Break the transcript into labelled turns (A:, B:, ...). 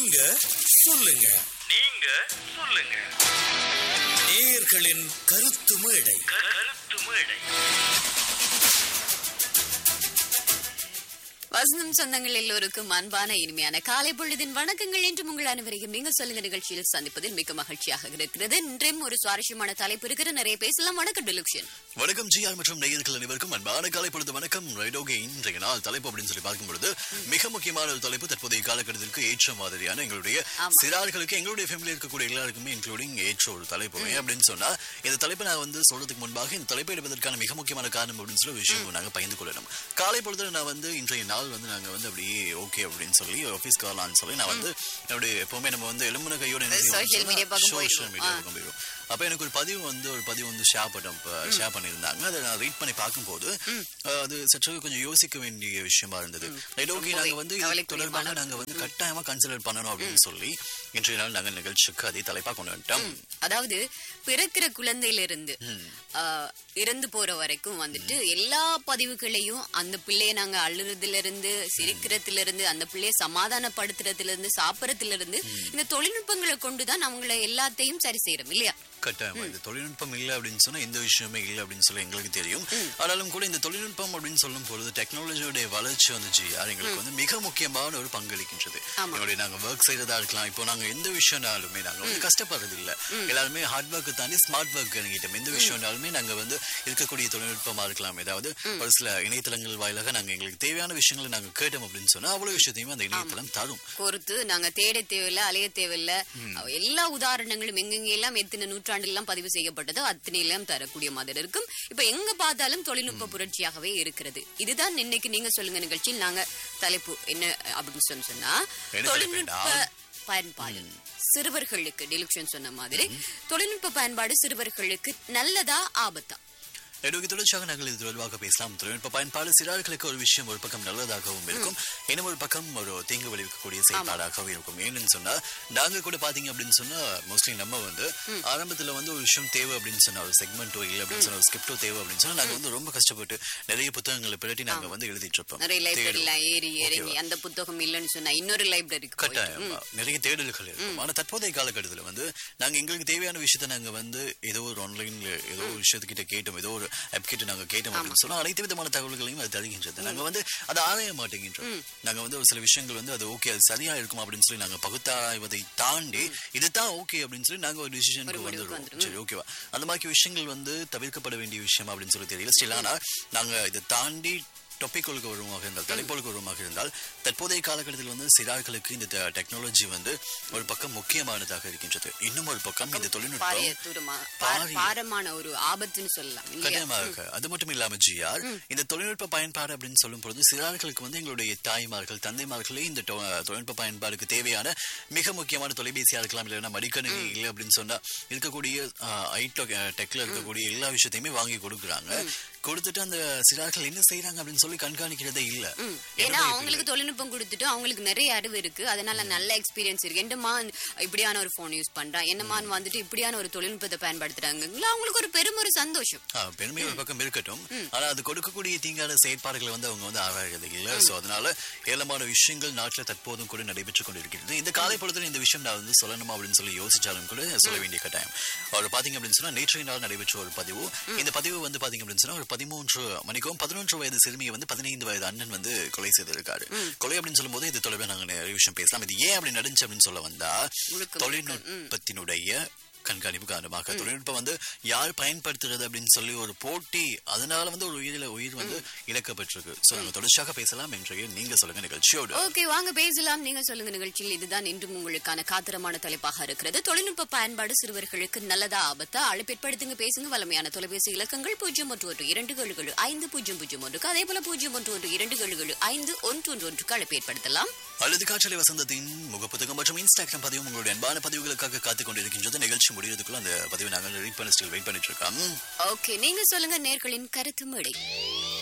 A: நீங்க சொல்லுங்க
B: நீங்க சொல்லுங்க
A: நேயர்களின் கருத்து மேடை
B: கருத்து மேடை
C: வசந்தம் சொந்தங்கள் எல்லோருக்கும் அன்பான இனிமையான காலை பொழுதின் வணக்கங்கள் என்று உங்கள் அனைவரையும் நீங்கள் சொல்லுங்க நிகழ்ச்சியில் சந்திப்பதில் மிக மகிழ்ச்சியாக இருக்கிறது இன்றையும் ஒரு சுவாரஸ்யமான தலைப்பு இருக்கிற நிறைய பேசலாம் வணக்கம் டிலுக்ஷன்
D: வணக்கம் ஜிஆர் மற்றும் நேயர்கள் அனைவருக்கும் அன்பான காலை பொழுது வணக்கம் ரைடோகே இன்றைய நாள் தலைப்பு அப்படின்னு சொல்லி பார்க்கும் பொழுது மிக முக்கியமான ஒரு தலைப்பு தற்போதைய காலகட்டத்திற்கு ஏற்ற மாதிரியான எங்களுடைய
C: ஆமா.
D: சிறார்களுக்கு எங்களுடைய ஃபேமிலி இருக்கக்கூடிய எல்லாருக்குமே இன்க்ளூடிங் ஏற்ற ஒரு தலைப்பு ஏன் அப்படின்னு சொன்னா இந்த தலைப்பை நான் வந்து சொல்றதுக்கு முன்பாக இந்த தலைப்பை எடுப்பதற்கான மிக முக்கியமான காரணம் அப்படின்னு சொல்லி ஒரு விஷயம் நாங்க பகிர்ந்து கொள்ளணும் காலை பொழுது நான் வந்து இன்றைய நாள் வந்து நாங்க வந்து அப்படியே ஓகே அப்படின்னு சொல்லி ஆஃபீஸ் காலான்னு சொல்லி நான் வந்து அப்படியே எப்பவுமே நம்ம வந்து எலும்புன கையோட என்ன
C: Social media பக்கம்
D: சோஷியல்
C: போயிடுவோம்.
D: மீடியா
C: ஆ.
D: பக்கம் போயிடும் அப்ப எனக்கு ஒரு பதிவு வந்து ஒரு பதிவு வந்து ஷேர் பண்ண ஷேர் பண்ணியிருந்தாங்க அதை நான் ரீட் பண்ணி பார்க்கும்போது அஹ், அது சற்று கொஞ்சம் யோசிக்க வேண்டிய விஷயமா இருந்தது ரைட் ஓகே
C: ரொம்பவே
D: நாங்க வந்து இது
C: கவலைக்குரியமான
D: தொடர்பாக நாங்க வந்து கட்டாயமா கன்சிடர் பண்ணணும் அப்படின்னு சொல்லி இன்றைய நாள் நாங்கள் நிகழ்ச்சிக்கு அதை தலைப்பா கொண்டு வந்துட்டோம்
C: அதாவது பிறக்கிற குழந்தையிலிருந்து ஆஹ், இறந்து போற வரைக்கும் வந்துட்டு எல்லா பதிவுகளையும் அந்த பிள்ளைய நாங்க அழுறதுல இருந்து சிரிக்கிறதுல இருந்து அந்த பிள்ளைய சமாதானப்படுத்துறதுல இருந்து சாப்பிடறதுல இருந்து இந்த தொழில்நுட்பங்களை கொண்டுதான் அவங்கள எல்லாத்தையும் சரி செய்யறோம் இல்லையா
D: கட்டாயமா இந்த தொழில்நுட்பம் இல்லை அப்படின்னு சொன்னா எந்த விஷயமே இல்லை அப்படின்னு சொல்லி எங்களுக்கு தெரியும் ஆனாலும் கூட இந்த தொழில்நுட்பம் அப்படின்னு சொல்லும் பொழுது டெக்னாலஜியோட வளர்ச்சி வந்துச்சு யார் எங்களுக்கு வந்து மிக முக்கியமான ஒரு பங்களிக்கின்றது
C: ஆமா.
D: எங்களுடைய நாங்க ஒர்க் செய்யறதா இருக்கலாம் இப்போ நாங்க எந்த விஷயம்னாலுமே நாங்க வந்து கஷ்டப்படுறது இல்ல எல்லாருமே ஹார்ட் ஒர்க் தாண்டி ஸ்மார்ட் ஒர்க் இறங்கிட்டோம் எந்த விஷயம்னாலுமே நாங்க வந்து இருக்கக்கூடிய தொழில்நுட்பமா இருக்கலாம் ஏதாவது ஒரு சில இணையதளங்கள் வாயிலாக நாங்க எங்களுக்கு தேவையான விஷயங்களை நாங்க கேட்டோம் அப்படின்னு சொன்னா அவ்வளவு விஷயத்தையும் அந்த இணையதளம் தரும்
C: பொறுத்து நாங்க தேட தேவையில்ல அலைய தேவையில்ல எல்லா உதாரணங்களும் எங்கெங்க எல்லாம் எத்தனை நூற்றாண்டு எல்லாம் பதிவு செய்யப்பட்டதோ அத்தனை எல்லாம் தரக்கூடிய மாதிரி இருக்கும் இப்ப எங்க பார்த்தாலும் தொழில்நுட்ப புரட்சியாகவே இருக்கிறது இதுதான் இன்னைக்கு நீங்க சொல்லுங்க நிகழ்ச்சியில் நாங்க தலைப்பு என்ன அப்படின்னு சொல்லி சொன்னா
D: என்ன
C: தொழில்நுட்ப
D: தலைப்புடா?
C: பயன்பாடு சிறுவர்களுக்கு டிலுக்ஷன் சொன்ன மாதிரி தொழில்நுட்ப பயன்பாடு சிறுவர்களுக்கு நல்லதா ஆபத்தா
D: நடுவுக்கு தொடர்ச்சியாக நாங்கள் இது தொடர்பாக பேசலாம் தொழில்நுட்ப பயன்பாடு சிறார்களுக்கு ஒரு விஷயம் ஒரு பக்கம் நல்லதாகவும் இருக்கும் இன்னும் ஒரு பக்கம் ஒரு தீங்கு விளைவிக்கக்கூடிய செயல்பாடாகவும் இருக்கும் ஏன்னு சொன்னா நாங்க கூட பாத்தீங்க அப்படின்னு சொன்னா மோஸ்ட்லி நம்ம வந்து ஆரம்பத்துல வந்து ஒரு விஷயம் தேவை அப்படின்னு சொன்னா ஒரு செக்மெண்டோ இல்லை அப்படின்னு சொன்னா ஒரு ஸ்கிரிப்டோ தேவை அப்படின்னு சொன்னா நாங்க வந்து ரொம்ப கஷ்டப்பட்டு நிறைய புத்தகங்களை பிரட்டி நாங்க வந்து எழுதிட்டு இருப்போம்
C: நிறைய லைப்ரரியில
D: தேடுவோம்.
C: ஏறி இறங்கி அந்த புத்தகம் இல்லைன்னு சொன்னா இன்னொரு லைப்ரரிக்கு போயிட்டு
D: கட்டாயம் நிறைய தேடல்கள் இருக்கும் ஆனா தற்போதைய காலகட்டத்துல வந்து நாங்க எங்களுக்கு தேவையான விஷயத்த நாங்க வந்து ஏதோ ஒரு ஆன்லைன்ல ஏதோ ஒரு விஷயத்துக்கிட்ட கேட்டோம் ஏதோ ஒரு ஆப் கிட்ட நாங்க கேட்டோம் அப்படின்னு சொன்னா அனைத்து விதமான தகவல்களையும் அது தருகின்றது நாங்க வந்து அதை ஆராய மாட்டேங்கின்றோம் நாங்க வந்து ஒரு சில விஷயங்கள் வந்து அது ஓகே அது சரியா இருக்கும் அப்படின்னு சொல்லி நாங்க பகுத்தாய்வதை தாண்டி இதுதான் ஓகே அப்படின்னு சொல்லி நாங்க ஒரு டிசிஷனுக்கு
C: முடிவுக்கு
D: வந்துடுவோம்
C: வந்துரும்.
D: சரி ஓகேவா அந்த மாதிரி விஷயங்கள் வந்து தவிர்க்கப்பட வேண்டிய விஷயம் அப்படின்னு சொல்லி தெரியல ஸ்டில் ஆனா நாங்க இதை தாண்டி டொப்பிக்குழுக்கு வருவமாக இருந்தால் தலைப்பொழுக்கு வருவமாக இருந்தால் தற்போதைய காலகட்டத்தில் வந்து சிறார்களுக்கு இந்த டெக்னாலஜி வந்து ஒரு பக்கம் முக்கியமானதாக இருக்கின்றது இன்னும் ஒரு பக்கம் இந்த
C: பாரிய
D: தொழில்நுட்பம்
C: தூரமா
D: பாரிய.
C: பாரமான ஒரு ஆபத்துன்னு சொல்லலாம் இல்லையா
D: கட்டாயமாக அது மட்டும் இல்லாம ஜிஆர் இந்த தொழில்நுட்ப பயன்பாடு அப்படின்னு சொல்லும் பொழுது சிறார்களுக்கு வந்து எங்களுடைய தாய்மார்கள் தந்தைமார்களே இந்த தொ- தொழில்நுட்ப பயன்பாடுக்கு தேவையான மிக முக்கியமான தொலைபேசியா இருக்கலாம் இல்லைன்னா மடிக்கணினி இல்லை அப்படின்னு சொன்னா இருக்கக்கூடிய ஐடோ டெக்ல இருக்கக்கூடிய எல்லா விஷயத்தையுமே வாங்கி கொடுக்குறாங்க கொடுத்துட்டு அந்த சிறார்கள் என்ன செய்யறாங்க அப்படின்னு சொல்லி கண்காணிக்கிறதே இல்ல
C: ஏன்னா
D: என்னுடைய
C: அவங்களுக்கு தொழில்நுட்பம் கொடுத்துட்டு அவங்களுக்கு நிறைய அறிவு இருக்கு அதனால நல்ல எக்ஸ்பீரியன்ஸ் இருக்கு என்னமா இப்படியான ஒரு போன் யூஸ் பண்றான் என்னமான்னு வந்துட்டு இப்படியான ஒரு தொழில்நுட்பத்தை பயன்படுத்துறாங்களா அவங்களுக்கு ஒரு பெரும் ஒரு சந்தோஷம்
D: ஆ, பெருமை ஒரு பக்கம் இருக்கட்டும் ஆனா அது கொடுக்கக்கூடிய தீங்கான செயற்பாடுகளை வந்து அவங்க வந்து ஆராயறது இல்ல சோ அதனால ஏலமான விஷயங்கள் நாட்டுல தற்போதும் கூட நடைபெற்றுக் கொண்டிருக்கிறது இந்த காலை பொழுதுல இந்த விஷயம் நான் வந்து சொல்லணுமா அப்படின்னு சொல்லி யோசிச்சாலும் கூட சொல்ல வேண்டிய கட்டாயம் அவர் பாத்தீங்க அப்படின்னு சொன்னா நேற்றைய நாள் நடைபெற்ற ஒரு பதிவு இந்த பதிவு வந்து பாத்தீங்க அப்படின்னு சொன்னா ஒரு பதிமூன்று மணிக்கும் பதினொன்று வயது சிறுமியை வந்து பதினைந்து வயது அண்ணன் வந்து கொலை செய்திருக்காரு கொலை அப்படின்னு சொல்லும்போது இது தொடர்பாக நாங்க நிறைய விஷயம் பேசலாம் இது ஏன் அப்படி நடந்துச்சு அப்படின்னு சொல்ல வந்தா
C: முழுக்க
D: தொழில்நுட்பத்தினுடைய கண்காணிப்பு காரணமாக தொழில்நுட்பம் வந்து யார் பயன்படுத்துறது அப்படின்னு சொல்லி ஒரு போட்டி அதனால வந்து ஒரு உயிரில உயிர் வந்து இழக்கப்பட்டிருக்கு சோ நம்ம தொடர்ச்சியாக பேசலாம் இன்றைய நீங்க சொல்லுங்க நிகழ்ச்சியோடு
C: ஓகே வாங்க பேசலாம் நீங்க சொல்லுங்க நிகழ்ச்சியில் இதுதான் இன்றும் உங்களுக்கான காத்திரமான தலைப்பாக இருக்கிறது தொழில்நுட்ப பயன்பாடு சிறுவர்களுக்கு நல்லதா ஆபத்தா அழைப்பேற்படுத்துங்க பேசுங்க வளமையான தொலைபேசி இலக்கங்கள் பூஜ்ஜியம் ஒன்று ஒன்று இரண்டு ஏழு ஏழு ஐந்து பூஜ்ஜியம் பூஜ்ஜியம் ஒன்றுக்கு அதே போல பூஜ்ஜியம் ஒன்று ஒன்று இரண்டு ஏழு ஏழு ஐந்து ஒன்று ஒன்று ஒன்றுக்கு அழைப்பேற்படுத்தலாம்
D: அல்லது காற்றலை வசந்தத்தின் முகப்புத்தகம் மற்றும் இன்ஸ்டாகிராம் பதிவும் உங்களுடைய அன்பான பதிவுகளுக்காக காத்துக் கொண்டிருக்கின்றது நிகழ்ச்சி முடியறதுக்குள்ள அந்த பதிவை நாங்கள் ரீட் பண்ண ஸ்டில் வெயிட் பண்ணிட்டு இருக்கோம்
C: ஓகே நீங்க சொல்லுங்க நேர்களின் கருத்து மேடை